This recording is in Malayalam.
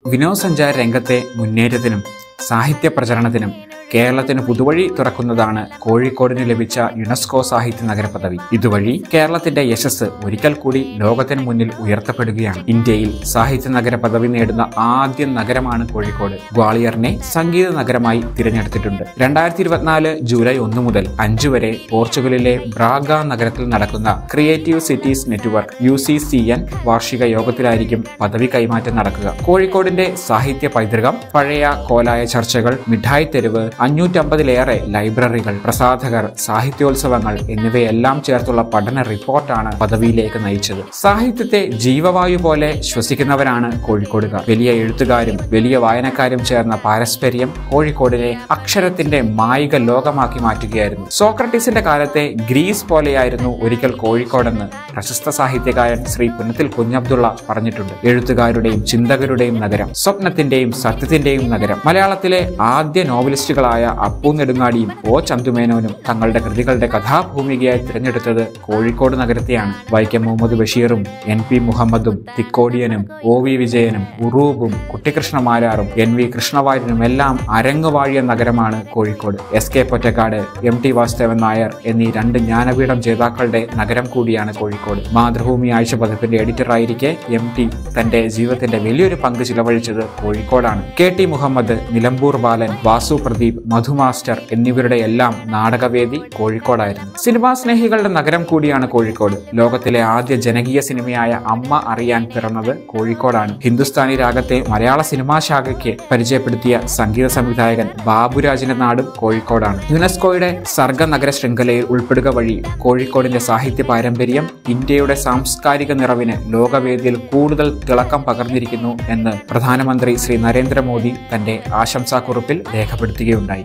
വിനോദസഞ്ചാര രംഗത്തെ മുന്നേറ്റത്തിനും സാഹിത്യ പ്രചരണത്തിനും കേരളത്തിന് പുതുവഴി തുറക്കുന്നതാണ് കോഴിക്കോടിന് ലഭിച്ച യുനെസ്കോ സാഹിത്യ നഗര പദവി ഇതുവഴി കേരളത്തിന്റെ യശസ് ഒരിക്കൽ കൂടി ലോകത്തിന് മുന്നിൽ ഉയർത്തപ്പെടുകയാണ് ഇന്ത്യയിൽ സാഹിത്യ നഗര പദവി നേടുന്ന ആദ്യ നഗരമാണ് കോഴിക്കോട് ഗ്വാളിയറിനെ സംഗീത നഗരമായി തിരഞ്ഞെടുത്തിട്ടുണ്ട് രണ്ടായിരത്തി ഇരുപത്തിനാല് ജൂലൈ ഒന്ന് മുതൽ അഞ്ച് വരെ പോർച്ചുഗലിലെ ബ്രാഗ നഗരത്തിൽ നടക്കുന്ന creative cities network U C C N വാർഷിക യോഗത്തിലായിരിക്കും പദവി കൈമാറ്റം നടക്കുക കോഴിക്കോടിന്റെ സാഹിത്യ പൈതൃകം പഴയ കോലായ ചർച്ചകൾ മിഠായി തെരുവ് അഞ്ഞൂറ്റമ്പതിലേറെ ലൈബ്രറികൾ പ്രസാധകർ സാഹിത്യോത്സവങ്ങൾ എന്നിവയെല്ലാം ചേർത്തുള്ള പഠന റിപ്പോർട്ടാണ് പദവിയിലേക്ക് നയിച്ചത് സാഹിത്യത്തെ ജീവവായു പോലെ ശ്വസിക്കുന്നവരാണ് കോഴിക്കോടുകാർ വലിയ എഴുത്തുകാരും വലിയ വായനക്കാരും ചേർന്ന പാരസ്പര്യം കോഴിക്കോടിനെ അക്ഷരത്തിന്റെ മായിക ലോകമാക്കി മാറ്റുകയായിരുന്നു സോക്രട്ടീസിന്റെ കാലത്തെ ഗ്രീസ് പോലെയായിരുന്നു ഒരിക്കൽ കോഴിക്കോടെന്ന് പ്രശസ്ത സാഹിത്യകാരൻ ശ്രീ പുന്നത്തിൽ കുഞ്ഞബ്ദുള്ള പറഞ്ഞിട്ടുണ്ട് എഴുത്തുകാരുടെയും ചിന്തകരുടെയും നഗരം സ്വപ്നത്തിന്റെയും സത്യത്തിന്റെയും നഗരം മലയാളത്തിലെ ആദ്യ നോവലിസ്റ്റുകളായ അപ്പു നെടുങ്ങാടിയും ഒ ചന്തുമേനോനും തങ്ങളുടെ കൃതികളുടെ കഥാഭൂമികയായി തിരഞ്ഞെടുത്തത് കോഴിക്കോട് നഗരത്തെയാണ് വൈക്കം മുഹമ്മദ് ബഷീറും എൻ പി മുഹമ്മദും തിക്കോടിയനും ഒ വി വിജയനും ഉറൂബും കുട്ടിക്കൃഷ്ണമാരാറും എൻ വി കൃഷ്ണവാര്യനും എല്ലാം അരങ്ങുവാഴിയ നഗരമാണ് Kozhikode S K Pottekkatt M T Vasudevan Nair എന്നീ രണ്ട് ജ്ഞാനപീഠം ജേതാക്കളുടെ നഗരം കൂടിയാണ് കോഴിക്കോട് മാതൃഭൂമി ആഴ്ച പതിപ്പിന്റെ എഡിറ്ററായിരിക്കെ എം ടി തന്റെ ജീവിതത്തിന്റെ വലിയൊരു പങ്ക് ചിലവഴിച്ചത് കോഴിക്കോടാണ് K T Muhammad Nilambur Balan Vasu Pradeep Madhu master എന്നിവരുടെ എല്ലാം നാടകവേദി കോഴിക്കോടായിരുന്നു സിനിമാ സ്നേഹികളുടെ നഗരം കൂടിയാണ് കോഴിക്കോട് ലോകത്തിലെ ആദ്യ ജനകീയ സിനിമയായ അമ്മ അറിയാൻ പിറന്നത് കോഴിക്കോടാണ് ഹിന്ദുസ്ഥാനി രാഗത്തെ മലയാള സിനിമാ ശാഖയ്ക്ക് പരിചയപ്പെടുത്തിയ സംഗീത സംവിധായകൻ ബാബുരാജിന്റെ നാടും കോഴിക്കോടാണ് യുനെസ്കോയുടെ സർഗ നഗര ശൃംഖലയിൽ ഉൾപ്പെടുക വഴി കോഴിക്കോടിന്റെ സാഹിത്യ പാരമ്പര്യം ഇന്ത്യയുടെ സാംസ്കാരിക നിറവിന് ലോകവേദിയിൽ കൂടുതൽ തിളക്കം പകർന്നിരിക്കുന്നു എന്ന് പ്രധാനമന്ത്രി ശ്രീ നരേന്ദ്രമോദി തന്റെ ആശംസാക്കുറിപ്പിൽ രേഖപ്പെടുത്തുകയുണ്ടായി